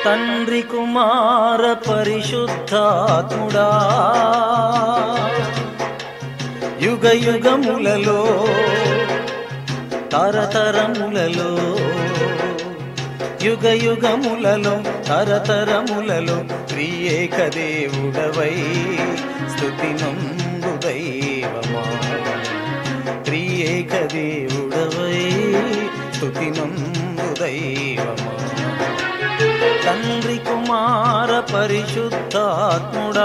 తండ్రి కుమార పరిశుద్ధాత్ముడా యుగ యుగములలో తరతరములలో యుగ యుగములలో తరతరములలో త్రియేక దేవుడవై స్తుతి నందు దైవమా త్రియేక దేవుడవై స్తుతి నందు దైవమా తండ్రి కుమార పరిశుద్ధాత్ముడా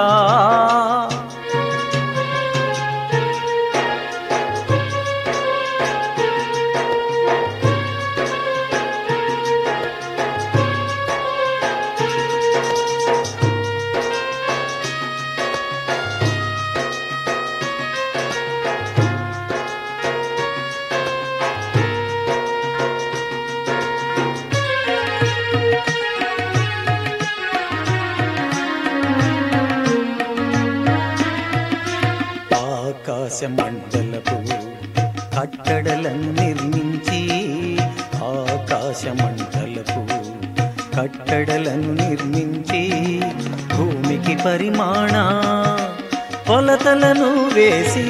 ఆకాశ మండలపు కట్టడలను నిర్మించి ఆకాశ మండలపు కట్టడలను నిర్మించి భూమికి పరిమాణ కొలతలను వేసి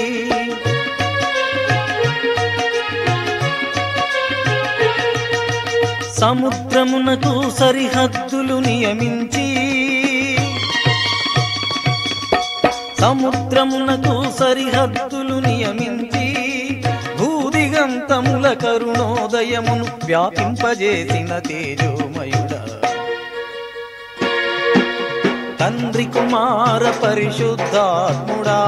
సముద్రమునకు సరిహద్దులు నియమించి సముద్రమునకు సరిహద్దులు నియమించి భూదిగంతముల కరుణోదయమును వ్యాపింపజేసిన తేజోమయుడా తండ్రి కుమార పరిశుద్ధాత్ముడా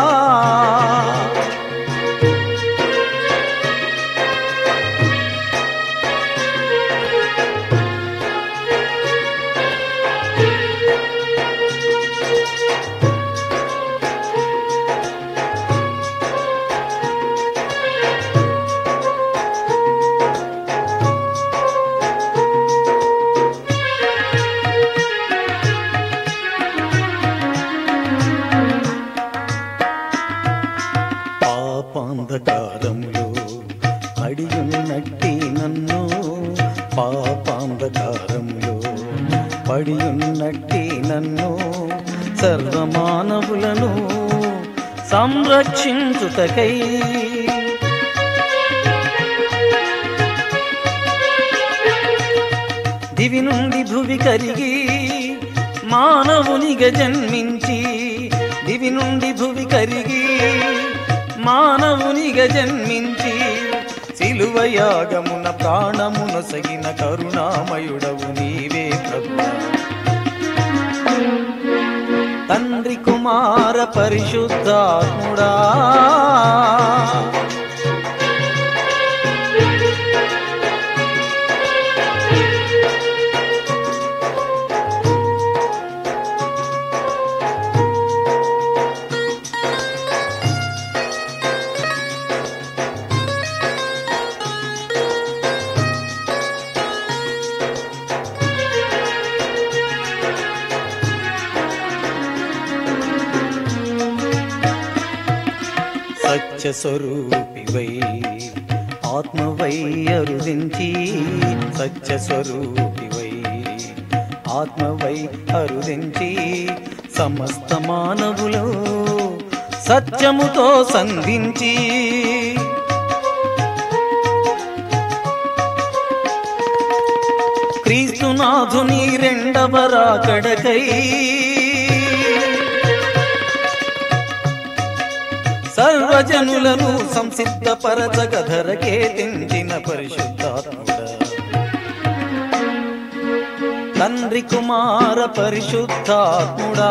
పాపాంధకారములో పడియున్నట్టి నన్ను పాపాంధకారములో పడియున్నట్టి నన్ను సర్వమానవులను సంరక్షించుటకై దివి నుండి భువి కరిగి మానవునిగా జన్మించి దివి నుండి భువి కరిగి మానవునిగా జన్మించి సిలువ యాగమున ప్రాణమున సగిన కరుణామయుడవు నీవే ప్రభు తండ్రి కుమార పరిశుద్ధాత్ముడా సత్య స్వరూపివై ఆత్మవై అరుదించి సత్య స్వరూపివై ఆత్మవై అరుదించి సమస్త మానవులు సత్యముతో సంధించి క్రీస్తునాథుని రెండవ రాకడకై సర్వజనులను సంసిద్ధపరచగ ధరకే తెంచిన పరిశుద్ధాత్ముడా తండ్రి కుమార పరిశుద్ధాత్ముడా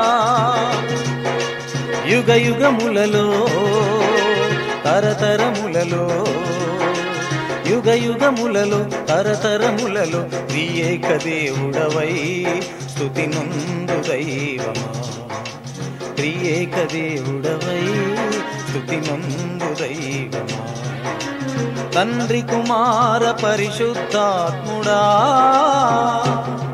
యుగ యుగములలో తరతరములలో యుగ యుగములలో తరతరములలో వియేక దేవుడవై స్తుతి నుండు దైవమా త్రియేక దేవుడవై స్తుతి నందు దైవమా తండ్రి కుమార పరిశుద్ధాత్ముడా